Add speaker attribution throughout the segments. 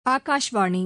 Speaker 1: ஆகாஷ்வாணி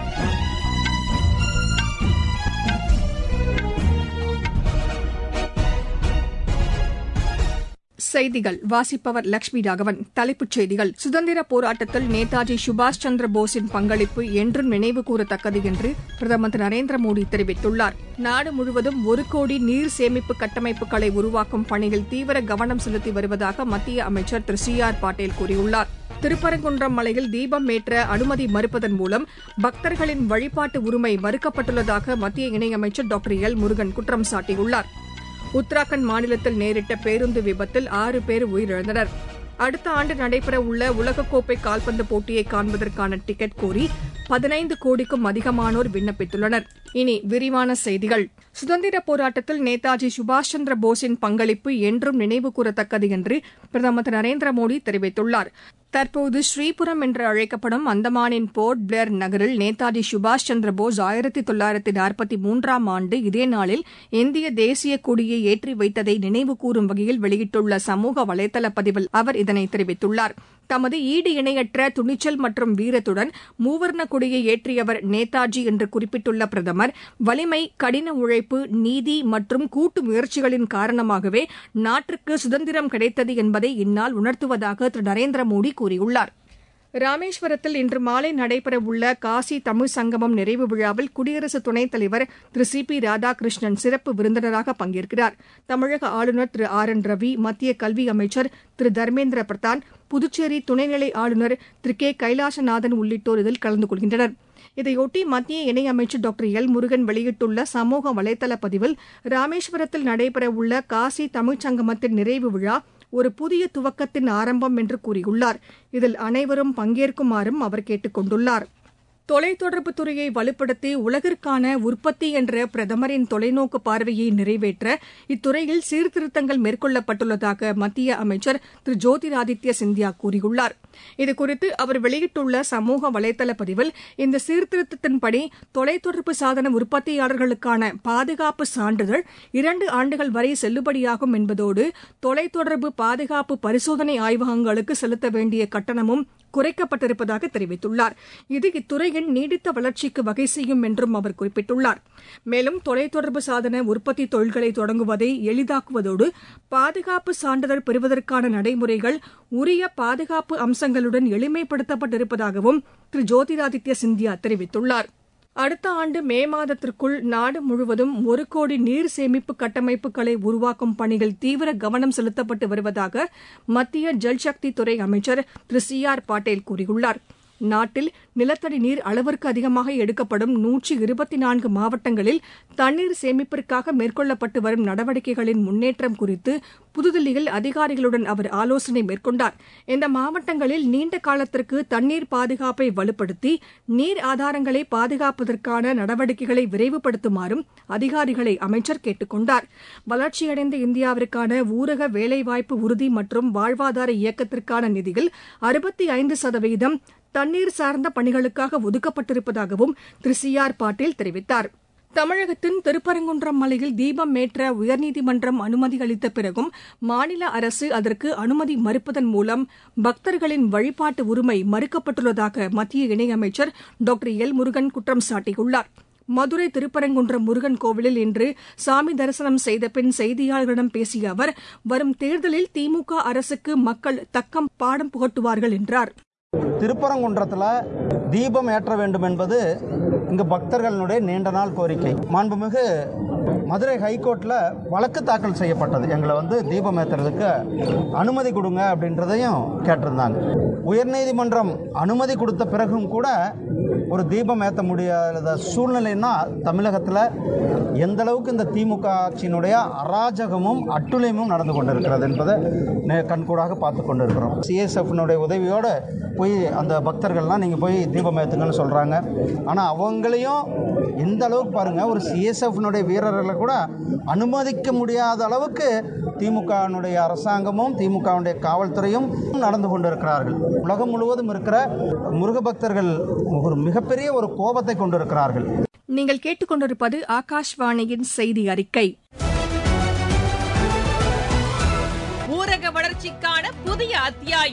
Speaker 1: செய்திகள் வாசிப்பவர் லட்சுமி ராகவன் தலைப்புச் செய்திகள் சுதந்திர போராட்டத்தில் நேதாஜி சுபாஷ் சந்திர போஸின் பங்களிப்பு என்றும் நினைவு கூறத்தக்கது என்று பிரதமர் திரு நரேந்திர மோடி தெரிவித்துள்ளார் நாடு முழுவதும் ஒரு கோடி நீர் சேமிப்பு கட்டமைப்புகளை உருவாக்கும் பணியில் தீவிர கவனம் செலுத்தி வருவதாக மத்திய அமைச்சர் திரு சி ஆர் பாட்டீல் கூறியுள்ளார் திருப்பரங்குன்றம் மலையில் தீபம் ஏற்ற அனுமதி மறுப்பதன் மூலம் பக்தர்களின் வழிபாட்டு உரிமை மறுக்கப்பட்டுள்ளதாக மத்திய இணையமைச்சர் டாக்டர் எல் முருகன் குற்றம் சாட்டியுள்ளார் உத்தராகண்ட் மாநிலத்தில் நேரிட்ட பேருந்து விபத்தில் ஆறு பேர் உயிரிழந்தனர் அடுத்த ஆண்டு நடைபெறவுள்ள உலகக்கோப்பை கால்பந்து போட்டியை காண்பதற்கான டிக்கெட் கோரி பதினைந்து கோடிக்கும் அதிகமானோர் விண்ணப்பித்துள்ளனர் இனி விரிவான செய்திகள் சுதந்திர போராட்டத்தில் நேதாஜி சுபாஷ் சந்திர போஸின் பங்களிப்பு என்றும் நினைவு கூறத்தக்கது என்று பிரதமர் திரு நரேந்திர மோடி தெரிவித்துள்ளார் தற்போது ஸ்ரீபுரம் என்று அழைக்கப்படும் அந்தமானின் போர்ட் பிளேர் நகரில் நேதாஜி சுபாஷ் சந்திர போஸ் ஆயிரத்தி தொள்ளாயிரத்தி நாற்பத்தி மூன்றாம் ஆண்டு இதே நாளில் இந்திய தேசிய கொடியை ஏற்றி வைத்ததை நினைவு கூறும் வகையில் வெளியிட்டுள்ள சமூக வலைதள பதிவில் அவர் இதனை தெரிவித்துள்ளார் தமது ஈடு இணையற்ற துணிச்சல் மற்றும் வீரத்துடன் மூவர்ண கொடியை ஏற்றியவர் நேதாஜி என்று குறிப்பிட்டுள்ள பிரதமர் வலிமை கடின உழைப்பு நீதி மற்றும் கூட்டு முயற்சிகளின் காரணமாகவே நாட்டிற்கு சுதந்திரம் கிடைத்தது என்பதை இந்நாள் உணர்த்துவதாக திரு நரேந்திர மோடி கூறியுள்ளார் ராமேஸ்வரத்தில் இன்று மாலை நடைபெறவுள்ள காசி தமிழ் சங்கமம் நிறைவு விழாவில் குடியரசு துணைத் தலைவர் திரு சி பி ராதாகிருஷ்ணன் சிறப்பு விருந்தினராக பங்கேற்கிறார் தமிழக ஆளுநர் திரு ஆர் என் ரவி மத்திய கல்வி அமைச்சர் திரு தர்மேந்திர பிரதான் புதுச்சேரி துணைநிலை ஆளுநர் திரு கே கைலாசநாதன் உள்ளிட்டோர் இதில் கலந்து கொள்கின்றனர் இதையொட்டி மத்திய இணையமைச்சர் டாக்டர் எல் முருகன் வெளியிட்டுள்ள சமூக வலைதள பதிவில் ராமேஸ்வரத்தில் நடைபெறவுள்ள காசி தமிழ்ச் சங்கமத்தின் நிறைவு விழா ஒரு புதிய துவக்கத்தின் ஆரம்பம் என்று கூறியுள்ளார் இதில் அனைவரும் பங்கேற்குமாறும் அவர் கேட்டுக் கொண்டுள்ளார் தொலைத்தொடர்புத் துறையை வலுப்படுத்தி உலகிற்கான உற்பத்தி என்ற பிரதமரின் தொலைநோக்கு பார்வையை நிறைவேற்ற இத்துறையில் சீர்திருத்தங்கள் மேற்கொள்ளப்பட்டுள்ளதாக மத்திய அமைச்சர் திரு ஜோதிராதித்ய சிந்தியா கூறியுள்ளார் இதுகுறித்து அவர் வெளியிட்டுள்ள சமூக வலைதள பதிவில் இந்த சீர்திருத்தத்தின்படி தொலைத்தொடர்பு சாதன உற்பத்தியாளர்களுக்கான பாதுகாப்பு சான்றிதழ் இரண்டு ஆண்டுகள் வரை செல்லுபடியாகும் என்பதோடு தொலைத்தொடர்பு பாதுகாப்பு பரிசோதனை ஆய்வகங்களுக்கு செலுத்த வேண்டிய கட்டணமும் குறைக்கப்பட்டிருப்பதாக தெரிவித்துள்ளார் இது இத்துறையின் நீடித்த வளர்ச்சிக்கு வகை செய்யும் என்றும் அவர் குறிப்பிட்டுள்ளார் மேலும் தொலைத்தொடர்பு சாதன உற்பத்தி தொழில்களை தொடங்குவதை எளிதாக்குவதோடு பாதுகாப்பு சான்றிதழ் பெறுவதற்கான நடைமுறைகள் உரிய பாதுகாப்பு அம்சங்களுடன் எளிமைப்படுத்தப்பட்டிருப்பதாகவும் திரு ஜோதிராதித்ய சிந்தியா தெரிவித்துள்ளார் அடுத்த ஆண்டு மே மாதத்திற்குள் நாடு முழுவதும் ஒரு கோடி நீர் சேமிப்பு கட்டமைப்புகளை உருவாக்கும் பணியில் தீவிர கவனம் செலுத்தப்பட்டு வருவதாக மத்திய ஜல்சக்தி துறை அமைச்சர் திரு சி ஆர் பாட்டீல் கூறியுள்ளார் நாட்டில் நிலத்தடி நீர் அளவிற்கு அதிகமாக எடுக்கப்படும் நூற்றி இருபத்தி நான்கு மாவட்டங்களில் தண்ணீர் சேமிப்பிற்காக மேற்கொள்ளப்பட்டு வரும் நடவடிக்கைகளின் முன்னேற்றம் குறித்து புதுதில்லியில் அதிகாரிகளுடன் அவர் ஆலோசனை மேற்கொண்டார் இந்த மாவட்டங்களில் நீண்ட காலத்திற்கு தண்ணீர் பாதுகாப்பை வலுப்படுத்தி நீர் ஆதாரங்களை பாதுகாப்பதற்கான நடவடிக்கைகளை விரைவுபடுத்துமாறும் அதிகாரிகளை அமைச்சர் கேட்டுக் கொண்டார் வளர்ச்சியடைந்த இந்தியாவிற்கான ஊரக வேலைவாய்ப்பு உறுதி மற்றும் வாழ்வாதார இயக்கத்திற்கான நிதியில் அறுபத்தி ஐந்து சதவீதம் தண்ணீர் சார்ந்த பணிகளுக்காக ஒதுக்கப்பட்டிருப்பதாகவும் திரு சி ஆர் பாட்டீல் தெரிவித்தார் தமிழகத்தின் திருப்பரங்குன்றம் மலையில் தீபம் ஏற்ற உயர்நீதிமன்றம் அனுமதி அளித்த பிறகும் மாநில அரசு அதற்கு அனுமதி மறுப்பதன் மூலம் பக்தர்களின் வழிபாட்டு உரிமை மறுக்கப்பட்டுள்ளதாக மத்திய இணையமைச்சர் டாக்டர் எல் முருகன் குற்றம் சாட்டியுள்ளார் மதுரை திருப்பரங்குன்றம் முருகன் கோவிலில் இன்று சாமி தரிசனம் செய்த பின் செய்தியாளர்களிடம் பேசிய அவர் வரும் தேர்தலில் திமுக அரசுக்கு மக்கள் தக்கம் பாடம் புகட்டுவார்கள் என்றார்
Speaker 2: திருப்பரங்குன்றத்தில் தீபம் ஏற்ற வேண்டும் என்பது இங்கு பக்தர்களுடைய நீண்ட நாள் கோரிக்கை மாண்புமிகு மதுரை ஹைகோர்ட்டில் வழக்கு தாக்கல் செய்யப்பட்டது எங்களை வந்து தீபம் ஏற்றுறதுக்கு அனுமதி கொடுங்க அப்படின்றதையும் கேட்டிருந்தாங்க உயர்நீதிமன்றம் அனுமதி கொடுத்த பிறகும் கூட ஒரு தீபம் ஏற்ற முடியாத சூழ்நிலைன்னா தமிழகத்தில் எந்த அளவுக்கு இந்த திமுக ஆட்சியினுடைய அராஜகமும் அட்டுழியமும் நடந்து கொண்டிருக்கிறது என்பதை கண்கூடாக பார்த்து கொண்டிருக்கிறோம் சிஎஸ்எஃப்னுடைய உதவியோடு போய் அந்த பக்தர்கள்லாம் நீங்கள் போய் தீபம் ஏற்றுங்கன்னு சொல்கிறாங்க ஆனால் அவங்களையும் எந்த அளவுக்கு பாருங்கள் ஒரு சிஎஸ்எஃப்னுடைய வீரர்களை கூட அனுமதிக்க முடியாத அளவுக்கு திமுகவினுடைய அரசாங்கமும் திமுகவுடைய காவல்துறையும் நடந்து கொண்டிருக்கிறார்கள் உலகம் முழுவதும் இருக்கிற முருக பக்தர்கள் ஒரு மிகப்பெரிய ஒரு கோபத்தை கொண்டிருக்கிறார்கள்
Speaker 1: நீங்கள் கேட்டுக்கொண்டிருப்பது ஆகாஷ்வாணியின் செய்தி அறிக்கை
Speaker 3: ஊரக வளர்ச்சிக்கான புதிய அத்தியாயம்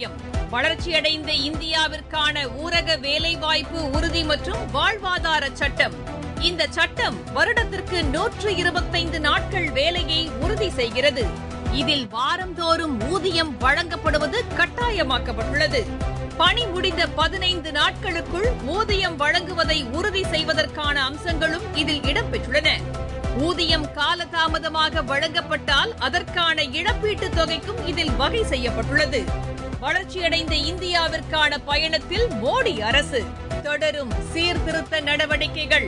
Speaker 3: வளர்ச்சியடைந்த இந்தியாவிற்கான ஊரக வேலைவாய்ப்பு உறுதி மற்றும் வாழ்வாதார சட்டம் இந்த சட்டம் வருடத்திற்கு நூற்று இருபத்தைந்து நாட்கள் வேலையை உறுதி செய்கிறது இதில் வாரந்தோறும் ஊதியம் வழங்கப்படுவது கட்டாயமாக்கப்பட்டுள்ளது பணி முடிந்த பதினைந்து நாட்களுக்குள் ஊதியம் வழங்குவதை உறுதி செய்வதற்கான அம்சங்களும் இதில் இடம்பெற்றுள்ளன ஊதியம் காலதாமதமாக வழங்கப்பட்டால் அதற்கான இழப்பீட்டுத் தொகைக்கும் இதில் வகை செய்யப்பட்டுள்ளது வளர்ச்சியடைந்த இந்தியாவிற்கான பயணத்தில் மோடி அரசு தொடரும் சீர்திருத்த நடவடிக்கைகள்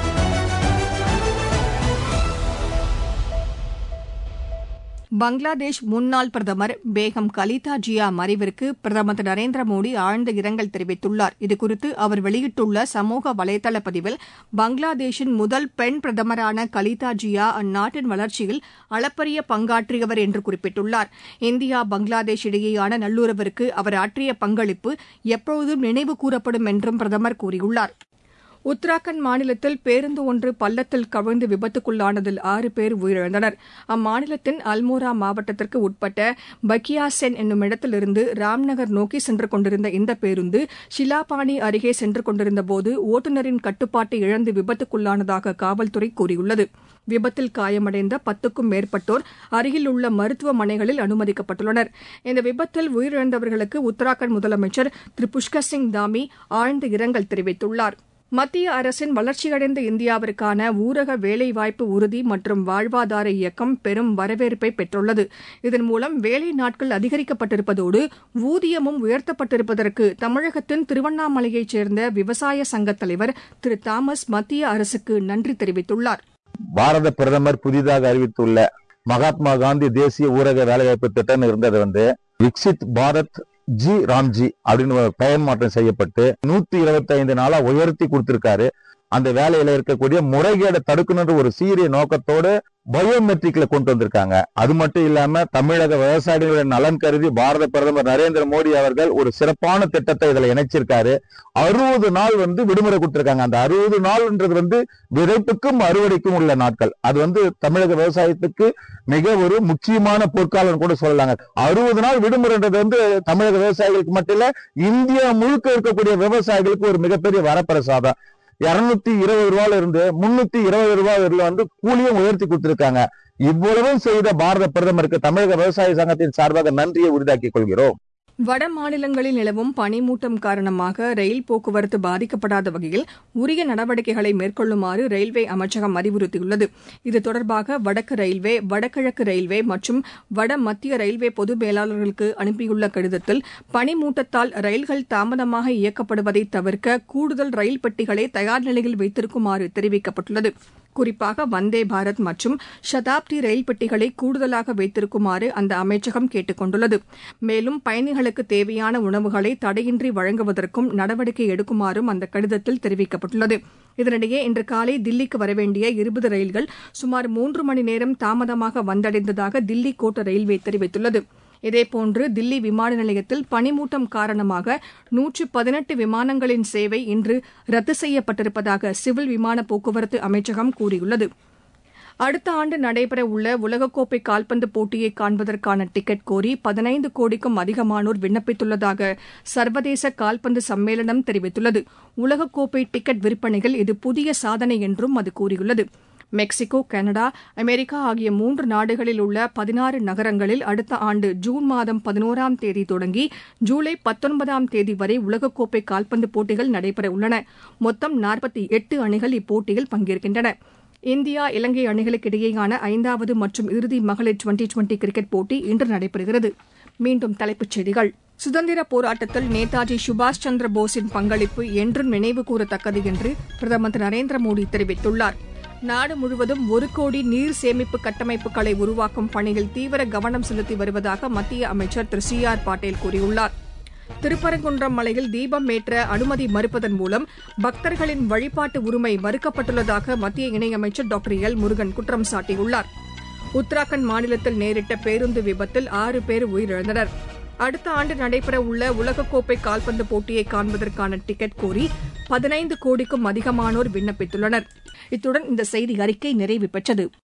Speaker 1: பங்களாதேஷ் முன்னாள் பிரதமர் பேகம் கலிதா ஜியா மறைவிற்கு பிரதமர் திரு நரேந்திர மோடி ஆழ்ந்த இரங்கல் தெரிவித்துள்ளார் இதுகுறித்து அவர் வெளியிட்டுள்ள சமூக வலைதள பதிவில் பங்களாதேஷின் முதல் பெண் பிரதமரான கலிதா ஜியா அந்நாட்டின் வளர்ச்சியில் அளப்பரிய பங்காற்றியவர் என்று குறிப்பிட்டுள்ளார் இந்தியா பங்களாதேஷ் இடையேயான நல்லுறவிற்கு அவர் ஆற்றிய பங்களிப்பு எப்பொழுதும் நினைவு கூறப்படும் என்றும் பிரதமர் கூறியுள்ளார் உத்தராகண்ட் மாநிலத்தில் பேருந்து ஒன்று பள்ளத்தில் கவிழ்ந்து விபத்துக்குள்ளானதில் ஆறு பேர் உயிரிழந்தனர் அம்மாநிலத்தின் அல்மோரா மாவட்டத்திற்கு உட்பட்ட பக்கியாசென் என்னும் இடத்திலிருந்து ராம்நகர் நோக்கி சென்று கொண்டிருந்த இந்த பேருந்து ஷிலாபானி அருகே சென்று கொண்டிருந்தபோது ஓட்டுநரின் கட்டுப்பாட்டை இழந்து விபத்துக்குள்ளானதாக காவல்துறை கூறியுள்ளது விபத்தில் காயமடைந்த பத்துக்கும் மேற்பட்டோர் அருகில் உள்ள மருத்துவமனைகளில் அனுமதிக்கப்பட்டுள்ளனர் இந்த விபத்தில் உயிரிழந்தவர்களுக்கு உத்தராகண்ட் முதலமைச்சர் திரு புஷ்கர் சிங் தாமி ஆழ்ந்த இரங்கல் தெரிவித்துள்ளார் மத்திய அரசின் வளர்ச்சியடைந்த இந்தியாவிற்கான ஊரக வேலைவாய்ப்பு உறுதி மற்றும் வாழ்வாதார இயக்கம் பெரும் வரவேற்பை பெற்றுள்ளது இதன் மூலம் வேலை நாட்கள் அதிகரிக்கப்பட்டிருப்பதோடு ஊதியமும் உயர்த்தப்பட்டிருப்பதற்கு தமிழகத்தின் திருவண்ணாமலையைச் சேர்ந்த விவசாய சங்கத் தலைவர் திரு தாமஸ் மத்திய அரசுக்கு நன்றி தெரிவித்துள்ளார்
Speaker 4: பாரத பிரதமர் புதிதாக அறிவித்துள்ள மகாத்மா காந்தி தேசிய ஊரக வேலைவாய்ப்பு திட்டம் இருந்தது வந்து விக்சித் பாரத் ஜி ராம்ஜி அப்படின்னு பெயர் மாற்றம் செய்யப்பட்டு நூத்தி இருபத்தி ஐந்து நாளா உயர்த்தி கொடுத்திருக்காரு அந்த வேலையில இருக்கக்கூடிய முறைகேடை தடுக்கணுன்ற ஒரு சீரிய நோக்கத்தோடு பயோமெட்ரிக்ல கொண்டு வந்திருக்காங்க அது மட்டும் இல்லாம தமிழக விவசாயிகளுடைய நலன் கருதி பாரத பிரதமர் நரேந்திர மோடி அவர்கள் ஒரு சிறப்பான திட்டத்தை இதுல இணைச்சிருக்காரு அறுபது நாள் வந்து விடுமுறை கொடுத்திருக்காங்க அந்த அறுபது நாள்ன்றது வந்து விதைப்புக்கும் அறுவடைக்கும் உள்ள நாட்கள் அது வந்து தமிழக விவசாயத்துக்கு மிக ஒரு முக்கியமான பொற்காலம் கூட சொல்லலாங்க அறுபது நாள் விடுமுறைன்றது வந்து தமிழக விவசாயிகளுக்கு மட்டும் இல்ல இந்தியா முழுக்க இருக்கக்கூடிய விவசாயிகளுக்கு ஒரு மிகப்பெரிய வரப்பிரசாதம் இருநூத்தி இருபது ரூபாயில இருந்து முன்னூத்தி இருபது ரூபாய் வரல வந்து கூலியும் உயர்த்தி கொடுத்திருக்காங்க இவ்வளவும் செய்த பாரத பிரதமருக்கு தமிழக விவசாய சங்கத்தின் சார்பாக நன்றியை உரிதாக்கிக் கொள்கிறோம்
Speaker 1: வட மாநிலங்களில் நிலவும் பனிமூட்டம் காரணமாக ரயில் போக்குவரத்து பாதிக்கப்படாத வகையில் உரிய நடவடிக்கைகளை மேற்கொள்ளுமாறு ரயில்வே அமைச்சகம் அறிவுறுத்தியுள்ளது இது தொடர்பாக வடக்கு ரயில்வே வடகிழக்கு ரயில்வே மற்றும் வட மத்திய ரயில்வே பொது மேலாளர்களுக்கு அனுப்பியுள்ள கடிதத்தில் பனிமூட்டத்தால் ரயில்கள் தாமதமாக இயக்கப்படுவதை தவிர்க்க கூடுதல் ரயில் பெட்டிகளை தயார் நிலையில் வைத்திருக்குமாறு தெரிவிக்கப்பட்டுள்ளது குறிப்பாக வந்தே பாரத் மற்றும் சதாப்தி ரயில் பெட்டிகளை கூடுதலாக வைத்திருக்குமாறு அந்த அமைச்சகம் கேட்டுக் கொண்டுள்ளது மேலும் பயணிகளுக்கு தேவையான உணவுகளை தடையின்றி வழங்குவதற்கும் நடவடிக்கை எடுக்குமாறும் அந்த கடிதத்தில் தெரிவிக்கப்பட்டுள்ளது இதனிடையே இன்று காலை தில்லிக்கு வரவேண்டிய இருபது ரயில்கள் சுமார் மூன்று மணி நேரம் தாமதமாக வந்தடைந்ததாக தில்லி கோட்ட ரயில்வே தெரிவித்துள்ளது இதேபோன்று தில்லி விமான நிலையத்தில் பனிமூட்டம் காரணமாக நூற்று பதினெட்டு விமானங்களின் சேவை இன்று ரத்து செய்யப்பட்டிருப்பதாக சிவில் விமான போக்குவரத்து அமைச்சகம் கூறியுள்ளது அடுத்த ஆண்டு நடைபெறவுள்ள உலகக்கோப்பை கால்பந்து போட்டியை காண்பதற்கான டிக்கெட் கோரி பதினைந்து கோடிக்கும் அதிகமானோர் விண்ணப்பித்துள்ளதாக சர்வதேச கால்பந்து சம்மேளனம் தெரிவித்துள்ளது உலகக்கோப்பை டிக்கெட் விற்பனையில் இது புதிய சாதனை என்றும் அது கூறியுள்ளது மெக்சிகோ கனடா அமெரிக்கா ஆகிய மூன்று நாடுகளில் உள்ள பதினாறு நகரங்களில் அடுத்த ஆண்டு ஜூன் மாதம் பதினோராம் தேதி தொடங்கி ஜூலை பத்தொன்பதாம் தேதி வரை உலகக்கோப்பை கால்பந்து போட்டிகள் நடைபெற உள்ளன மொத்தம் நாற்பத்தி எட்டு அணிகள் இப்போட்டியில் பங்கேற்கின்றன இந்தியா இலங்கை அணிகளுக்கு இடையேயான ஐந்தாவது மற்றும் இறுதி மகளிர் டுவெண்டி டுவெண்டி கிரிக்கெட் போட்டி இன்று நடைபெறுகிறது மீண்டும் தலைப்புச் செய்திகள் சுதந்திர போராட்டத்தில் நேதாஜி சுபாஷ் சந்திர போஸின் பங்களிப்பு என்றும் நினைவு கூறத்தக்கது என்று பிரதமர் திரு நரேந்திர மோடி தெரிவித்துள்ளார் நாடு முழுவதும் ஒரு கோடி நீர் சேமிப்பு கட்டமைப்புகளை உருவாக்கும் பணியில் தீவிர கவனம் செலுத்தி வருவதாக மத்திய அமைச்சர் திரு சி ஆர் பாட்டீல் கூறியுள்ளார் திருப்பரங்குன்றம் மலையில் தீபம் ஏற்ற அனுமதி மறுப்பதன் மூலம் பக்தர்களின் வழிபாட்டு உரிமை மறுக்கப்பட்டுள்ளதாக மத்திய இணையமைச்சர் டாக்டர் எல் முருகன் குற்றம் சாட்டியுள்ளார் உத்தராகண்ட் மாநிலத்தில் நேரிட்ட பேருந்து விபத்தில் ஆறு பேர் உயிரிழந்தனர் அடுத்த ஆண்டு நடைபெறவுள்ள உலகக்கோப்பை கால்பந்து போட்டியை காண்பதற்கான டிக்கெட் கோரி பதினைந்து கோடிக்கும் அதிகமானோர் விண்ணப்பித்துள்ளனர் இத்துடன் இந்த செய்தி அறிக்கை நிறைவு பெற்றது